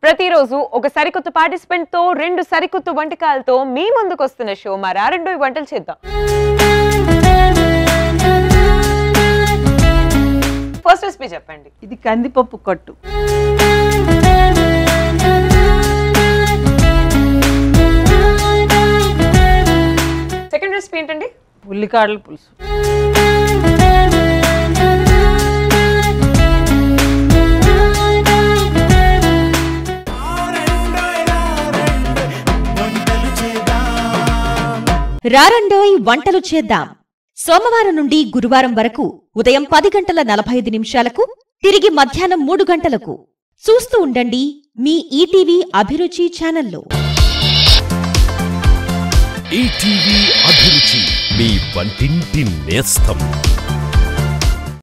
ప్రతిరోజు ఒక సరికొత్త పార్టిసిపెంట్ తో రెండు సరికొత్త వంటకాలతో మీ ముందుకు వస్తున్న షో మా రారెండో ఈ వంటలు చేద్దాం ఫస్ట్ రెసిపీ చెప్పండి ఇది కందిపప్పు కట్టు సెకండ్ రెసిపీ ఏంటండి ఉల్లికాడల పులుసు రారండోయ్ వంటలు చేద్దాం సోమవారం నుండి గురువారం వరకు ఉదయం పది గంటల నలభై ఐదు నిమిషాలకు తిరిగి మధ్యాహ్నం మూడు గంటలకు చూస్తూ ఉండండి మీ ఈటీవీ అభిరుచి ఛానల్లో ఈటీవీ అభిరుచి మీ వంటింటి నేస్తం